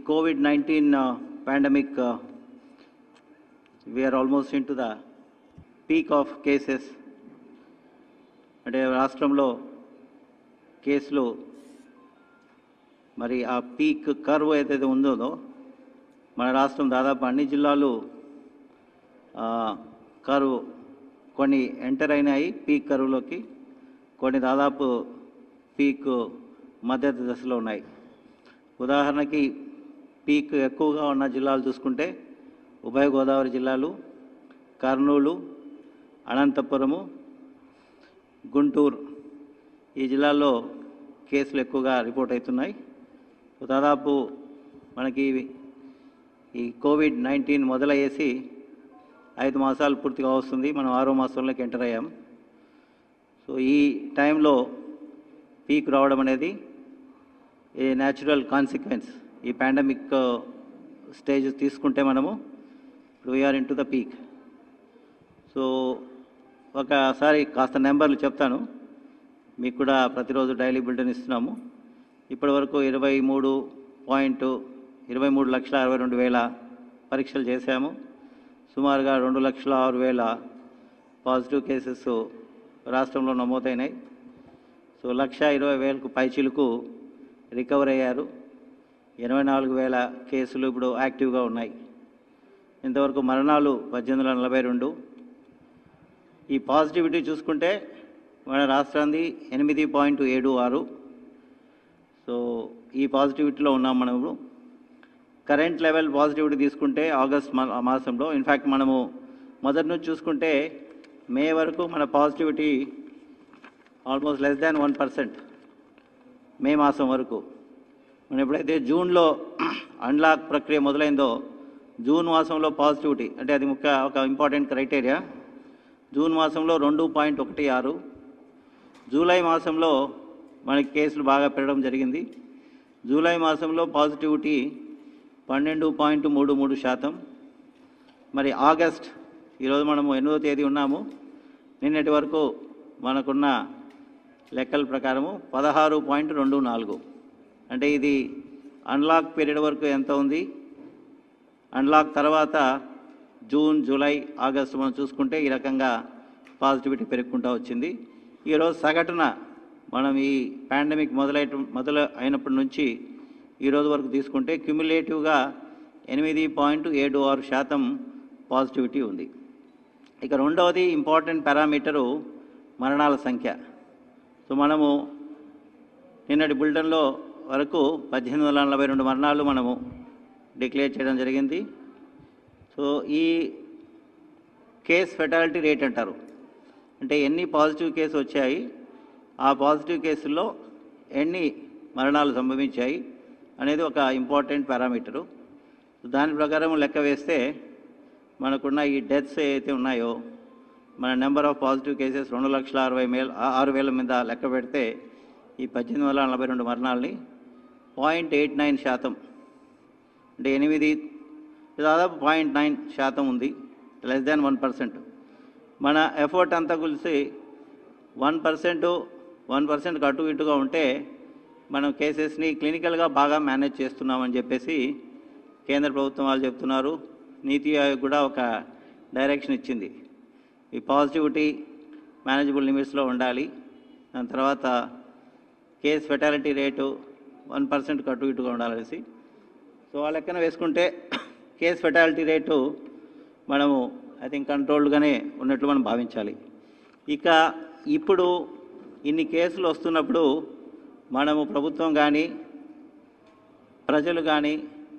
COVID-19 uh, pandemic, uh, we are almost into the peak of cases. అంటే రాష్ట్రంలో కేసులు మరి ఆ పీక్ కర్వ్ ఏదైతే ఉందో మన రాష్ట్రం దాదాపు అన్ని జిల్లాలు ఆ, కరువు కొన్ని ఎంటర్ అయినాయి పీక్ కరువులోకి కొన్ని దాదాపు పీక్ మధ్యత దశలో ఉన్నాయి ఉదాహరణకి పీక్ ఎక్కువగా ఉన్న జిల్లాలు చూసుకుంటే ఉభయ గోదావరి జిల్లాలు కర్నూలు అనంతపురము గుంటూరు ఈ జిల్లాల్లో కేసులు ఎక్కువగా రిపోర్ట్ అవుతున్నాయి సో దాదాపు మనకి ఈ కోవిడ్ నైన్టీన్ మొదలయ్యేసి ఐదు మాసాలు పూర్తిగా వస్తుంది మనం ఆరో మాసంలోకి ఎంటర్ అయ్యాం సో ఈ టైంలో పీక్ రావడం అనేది ఏ న్యాచురల్ కాన్సిక్వెన్స్ ఈ పాండమిక్ స్టేజ్ తీసుకుంటే మనము ఇప్పుడు we're into the peak so ఒకసారి కాస్త నెంబర్లు చెప్తాను మీకు కూడా ప్రతిరోజు డైలీ బులెటిన్ ఇస్తున్నాము ఇప్పటి వరకు ఇరవై మూడు పాయింట్ ఇరవై మూడు లక్షల అరవై రెండు వేల పరీక్షలు చేశాము సుమారుగా రెండు లక్షల ఆరు వేల పాజిటివ్ కేసెస్ రాష్ట్రంలో నమోదైనాయి సో లక్ష ఇరవై వేలకు పైచిలకు రికవర్ అయ్యారు ఎనభై నాలుగు వేల కేసులు ఇప్పుడు యాక్టివ్గా ఉన్నాయి ఇంతవరకు మరణాలు పద్దెనిమిది వందల నలభై రెండు ఈ పాజిటివిటీ చూసుకుంటే మన రాష్ట్రాన్ని ఎనిమిది పాయింట్ ఏడు ఆరు సో ఈ పాజిటివిటీలో ఉన్నాం మనం ఇప్పుడు కరెంట్ లెవెల్ పాజిటివిటీ తీసుకుంటే ఆగస్ట్ మా- మాసంలో ఇన్ఫ్యాక్ట్ మనము మొదటి నుంచి చూసుకుంటే మే వరకు మన positivity almost less than one percent May మాసం వరకు మనం ఎప్పుడైతే జూన్లో అన్లాక్ ప్రక్రియ మొదలైందో జూన్ మాసంలో పాజిటివిటీ అంటే అది ముఖ్య ఒక ఇంపార్టెంట్ క్రైటీరియా జూన్ మాసంలో రెండు పాయింట్ ఒకటి ఆరు జూలై మాసంలో మనకి కేసులు బాగా పెరగడం జరిగింది జూలై మాసంలో పాజిటివిటీ పన్నెండు పాయింట్ మూడు మూడు శాతం మరి ఆగస్ట్ ఈరోజు మనము ఎనిమిదో తేదీ ఉన్నాము నిన్నటి వరకు మనకున్న లెక్కల ప్రకారము పదహారు పాయింట్ రెండు నాలుగు అంటే ఇది అన్లాక్ పీరియడ్ వరకు ఎంత ఉంది అన్లాక్ తర్వాత జూన్ జూలై ఆగస్టు మనం చూసుకుంటే ఈ రకంగా పాజిటివిటీ పెరుగుకుంటూ వచ్చింది ఈరోజు సగటున మనం ఈ పాండమిక్ మొదలై మొదలు అయినప్పటి నుంచి ఈ రోజు వరకు తీసుకుంటే క్యుములేటివ్గా ఎనిమిది పాయింట్ ఏడు ఆరు శాతం పాజిటివిటీ ఉంది ఇక రెండవది ఇంపార్టెంట్ పారామీటరు మరణాల సంఖ్య సో మనము నిన్నటి బులెటిన్లో వరకు పద్దెనిమిది వందల నలభై రెండు మరణాలు మనము డిక్లేర్ చేయడం జరిగింది సో ఈ కేస్ ఫెటాలిటీ రేట్ అంటారు అంటే ఎన్ని పాజిటివ్ కేసు వచ్చాయి ఆ పాజిటివ్ కేసుల్లో ఎన్ని మరణాలు సంభవించాయి అనేది ఒక ఇంపార్టెంట్ పారామీటరు దాని ప్రకారం లెక్క వేస్తే మనకున్న ఈ డెత్స్ ఏవైతే ఉన్నాయో మన నెంబర్ ఆఫ్ పాజిటివ్ కేసెస్ రెండు లక్షల అరవై వేల ఆరు వేల మీద లెక్క పెడితే ఈ పద్దెనిమిది వందల నలభై రెండు మరణాలని పాయింట్ ఎయిట్ నైన్ శాతం అంటే ఎనిమిది దాదాపు పాయింట్ నైన్ శాతం ఉంది లెస్ దాన్ వన్ పర్సెంట్ మన ఎఫర్ట్ అంతా కలిసి వన్ పర్సెంట్ వన్ పర్సెంట్ అటు ఇటుగా ఉంటే మనం కేసెస్ని క్లినికల్గా బాగా మేనేజ్ చేస్తున్నామని చెప్పేసి కేంద్ర ప్రభుత్వం వాళ్ళు చెప్తున్నారు నీతి ఆయోగ్ కూడా ఒక డైరెక్షన్ ఇచ్చింది ఈ పాజిటివిటీ మేనేజబుల్ లిమిట్స్లో ఉండాలి దాని తర్వాత case fatality rate one percent అటు ఇటుగా ఉండాలనేసి సో ఆ లెక్కన వేసుకుంటే కేస్ ఫెటాలిటీ రేటు మనము ఐ థింక్ కంట్రోల్డ్గానే ఉన్నట్లు మనం భావించాలి ఇక ఇప్పుడు ఇన్ని కేసులు వస్తున్నప్పుడు మనము ప్రభుత్వం కానీ ప్రజలు కానీ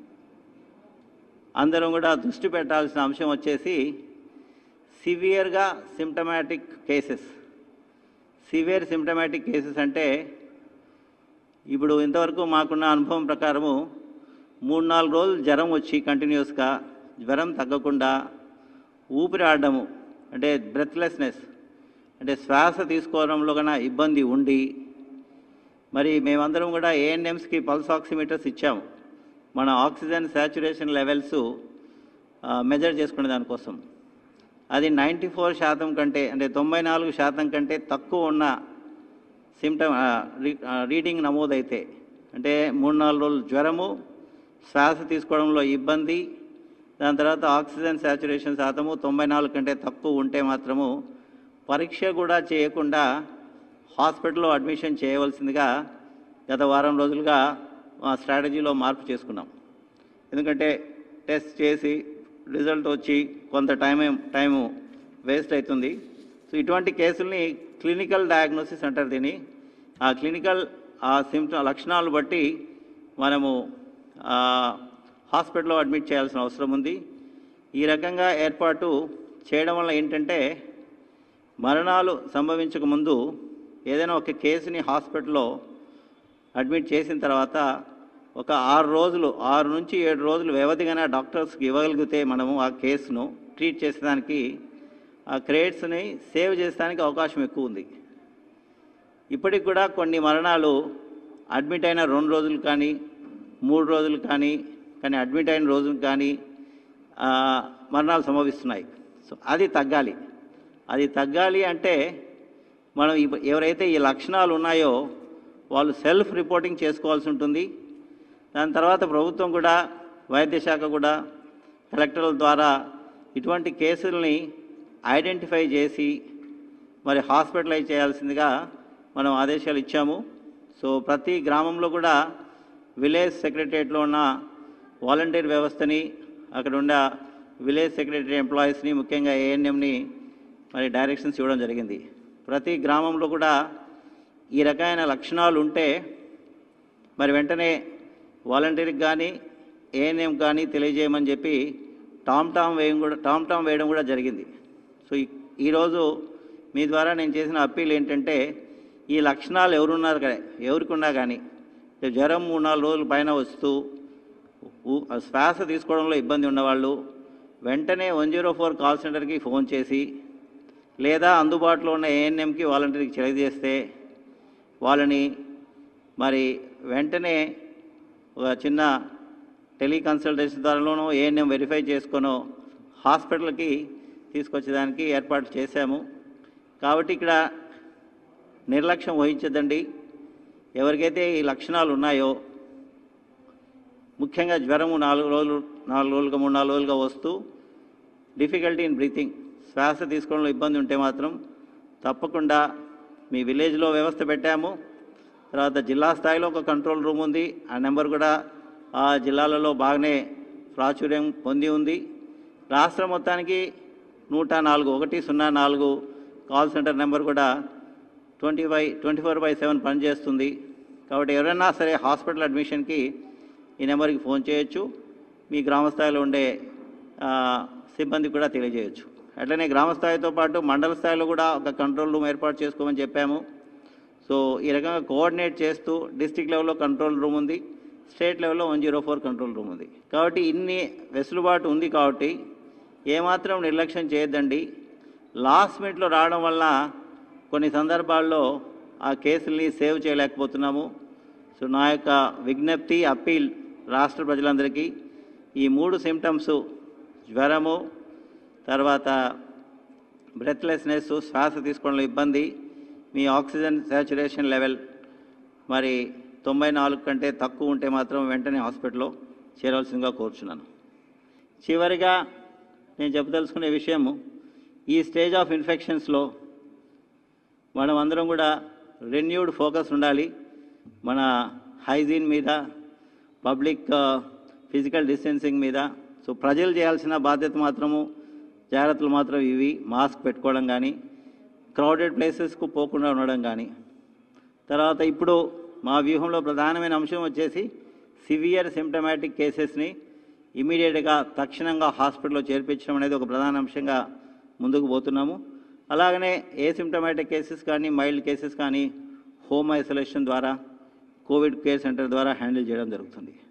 అందరం కూడా దృష్టి పెట్టాల్సిన అంశం వచ్చేసి సివియర్గా symptomatic cases severe symptomatic cases అంటే ఇప్పుడు ఇంతవరకు మాకున్న అనుభవం ప్రకారము మూడు నాలుగు రోజులు జ్వరం వచ్చి కంటిన్యూస్గా జ్వరం తగ్గకుండా ఊపిరి ఆడడము అంటే బ్రెత్లెస్నెస్ అంటే శ్వాస తీసుకోవడంలో కన్నా ఇబ్బంది ఉండి మరి మేమందరం కూడా ఏఎన్ఎమ్స్కి పల్స్ ఆక్సిమీటర్స్ ఇచ్చాము మన ఆక్సిజన్ శాచురేషన్ లెవెల్స్ మెజర్ చేసుకునే దానికోసం అది నైంటీ ఫోర్ శాతం కంటే అంటే తొంభై నాలుగు శాతం కంటే తక్కువ ఉన్న సిమ్టమ్ రీడింగ్ నమోదైతే అంటే మూడు నాలుగు రోజులు జ్వరము శ్వాస తీసుకోవడంలో ఇబ్బంది దాని తర్వాత ఆక్సిజన్ శాచురేషన్ శాతము తొంభై నాలుగు కంటే తక్కువ ఉంటే మాత్రము పరీక్ష కూడా చేయకుండా హాస్పిటల్లో అడ్మిషన్ చేయవలసిందిగా గత వారం రోజులుగా మా స్ట్రాటజీలో మార్పు చేసుకున్నాం ఎందుకంటే టెస్ట్ చేసి రిజల్ట్ వచ్చి కొంత టైం టైము వేస్ట్ అవుతుంది సో ఇటువంటి కేసుల్ని క్లినికల్ డయాగ్నోసిస్ అంటారు దీన్ని ఆ క్లినికల్ ఆ సిమ్టమ్ లక్షణాలు బట్టి మనము ఆ, హాస్పిటల్లో అడ్మిట్ చేయాల్సిన అవసరం ఉంది ఈ రకంగా ఏర్పాటు చేయడం వల్ల ఏంటంటే మరణాలు సంభవించక ముందు ఏదైనా ఒక కేసుని హాస్పిటల్లో అడ్మిట్ చేసిన తర్వాత ఒక ఆరు రోజులు ఆరు నుంచి ఏడు రోజులు వ్యవధిగానే డాక్టర్స్కి ఇవ్వగలిగితే మనము ఆ కేసును ట్రీట్ చేసేదానికి ఆ క్రెడిట్స్ని సేవ్ చేసేదానికి అవకాశం ఎక్కువ ఉంది ఇప్పటికి కూడా కొన్ని మరణాలు అడ్మిట్ అయిన రెండు రోజులు కానీ మూడు రోజులు కానీ కానీ అడ్మిట్ అయిన రోజులు కానీ ఆ, మరణాలు సంభవిస్తున్నాయి సో అది తగ్గాలి అది తగ్గాలి అంటే మనం ఇప్ప- ఎవరైతే ఈ లక్షణాలు ఉన్నాయో వాళ్ళు సెల్ఫ్ రిపోర్టింగ్ చేసుకోవాల్సి ఉంటుంది దాని తర్వాత ప్రభుత్వం కూడా వైద్య శాఖ కూడా కలెక్టర్ల ద్వారా ఇటువంటి కేసుల్ని ఐడెంటిఫై చేసి మరి హాస్పిటలైజ్ చేయాల్సిందిగా మనం ఆదేశాలు ఇచ్చాము సో ప్రతి గ్రామంలో కూడా విలేజ్ సెక్రటరియట్లో ఉన్న వాలంటీర్ వ్యవస్థని అక్కడ ఉన్న విలేజ్ సెక్రటరీ ఎంప్లాయీస్ని ముఖ్యంగా ఏఎన్ఎంని మరి డైరెక్షన్స్ ఇవ్వడం జరిగింది ప్రతి గ్రామంలో కూడా ఈ రకమైన లక్షణాలు ఉంటే మరి వెంటనే వాలంటీర్కి కానీ ఏఎన్ఎం కానీ తెలియజేయమని చెప్పి టామ్ టామ్ వేయడం కూడా టామ్ టామ్ వేయడం కూడా జరిగింది సో ఈ- ఈరోజు మీ ద్వారా నేను చేసిన అప్పీల్ ఏంటంటే ఈ లక్షణాలు ఎవరున్నారు కానీ ఎవరికి ఉన్నా కానీ జ్వరం మూడు నాలుగు రోజుల పైన వస్తూ ఊ- శ్వాస తీసుకోవడంలో ఇబ్బంది ఉన్నవాళ్ళు వెంటనే వన్ జీరో ఫోర్ కాల్ సెంటర్కి ఫోన్ చేసి లేదా అందుబాటులో ఉన్న ఏఎన్ఎంకి వాలంటీర్కి తెలియజేస్తే వాళ్ళని మరి వెంటనే ఒక చిన్న టెలికన్సల్టేషన్ ద్వారాలోనో ఏఎన్ఎం వెరిఫై చేసుకొనో హాస్పిటల్కి తీసుకొచ్చేదానికి ఏర్పాటు చేశాము కాబట్టి ఇక్కడ నిర్లక్ష్యం వహించదండి ఎవరికైతే ఈ లక్షణాలు ఉన్నాయో ముఖ్యంగా జ్వరము నాలుగు రోజులు నాలుగు రోజులుగా మూడు నాలుగు రోజులుగా వస్తూ డిఫికల్టీ ఇన్ బ్రీతింగ్ శ్వాస తీసుకోవడంలో ఇబ్బంది ఉంటే మాత్రం తప్పకుండా మీ విలేజ్లో వ్యవస్థ పెట్టాము తర్వాత జిల్లా స్థాయిలో ఒక కంట్రోల్ రూమ్ ఉంది ఆ నెంబర్ కూడా ఆ జిల్లాలలో బాగానే ప్రాచుర్యం పొంది ఉంది రాష్ట్రం మొత్తానికి నూట నాలుగు ఒకటి సున్నా నాలుగు కాల్ సెంటర్ నెంబర్ కూడా twenty by twenty four by seven పనిచేస్తుంది కాబట్టి ఎవరైనా సరే హాస్పిటల్ అడ్మిషన్కి ఈ నెంబర్కి ఫోన్ చేయొచ్చు మీ గ్రామ స్థాయిలో ఉండే ఆ, సిబ్బంది కూడా తెలియజేయచ్చు అట్లనే గ్రామ స్థాయితో పాటు మండల స్థాయిలో కూడా ఒక కంట్రోల్ రూమ్ ఏర్పాటు చేసుకోమని చెప్పాము సో ఈ రకంగా కోఆర్డినేట్ చేస్తూ డిస్టిక్ లెవెల్లో కంట్రోల్ రూమ్ ఉంది స్టేట్ లెవెల్లో one zero four control room ఉంది కాబట్టి ఇన్ని వెసులుబాటు ఉంది కాబట్టి ఏమాత్రం నిర్లక్ష్యం చేయొద్దండి లాస్ట్ మినిట్లో రావడం వల్ల కొన్ని సందర్భాల్లో ఆ కేసుల్ని సేవ్ చేయలేకపోతున్నాము సో నా యొక్క విజ్ఞప్తి అప్పీల్ రాష్ట్ర ప్రజలందరికీ ఈ మూడు సిమ్టమ్స్ జ్వరము తర్వాత బ్రెత్లెస్నెస్ శ్వాస తీసుకోవడంలో ఇబ్బంది మీ ఆక్సిజన్ శాచురేషన్ లెవెల్ మరి తొంభై నాలుగు కంటే తక్కువ ఉంటే మాత్రం వెంటనే హాస్పిటల్లో చేరవలసిందిగా కోరుచున్నాను చివరిగా నేను చెప్పదలుచుకునే విషయము ఈ స్టేజ్ ఆఫ్ ఇన్ఫెక్షన్స్లో మనం అందరం కూడా రెన్యూడ్ ఫోకస్ ఉండాలి మన హైజీన్ మీద పబ్లిక్ ఫిజికల్ డిస్టెన్సింగ్ మీద సో ప్రజలు చేయాల్సిన బాధ్యత మాత్రము జాగ్రత్తలు మాత్రం ఇవి మాస్క్ పెట్టుకోవడం కానీ క్రౌడెడ్ ప్లేసెస్కు పోకుండా ఉండడం కానీ తర్వాత ఇప్పుడు మా వ్యూహంలో ప్రధానమైన అంశం వచ్చేసి సివియర్ సిమ్టమాటిక్ కేసెస్ని ఇమీడియట్గా తక్షణంగా హాస్పిటల్లో చేర్పించడం అనేది ఒక ప్రధాన అంశంగా ముందుకు పోతున్నాము అలాగనే ఏ సిమ్టమాటిక్ కేసెస్ కానీ మైల్డ్ కేసెస్ కానీ హోమ్ ఐసోలేషన్ ద్వారా కోవిడ్ కేర్ సెంటర్ ద్వారా హ్యాండిల్ చేయడం జరుగుతుంది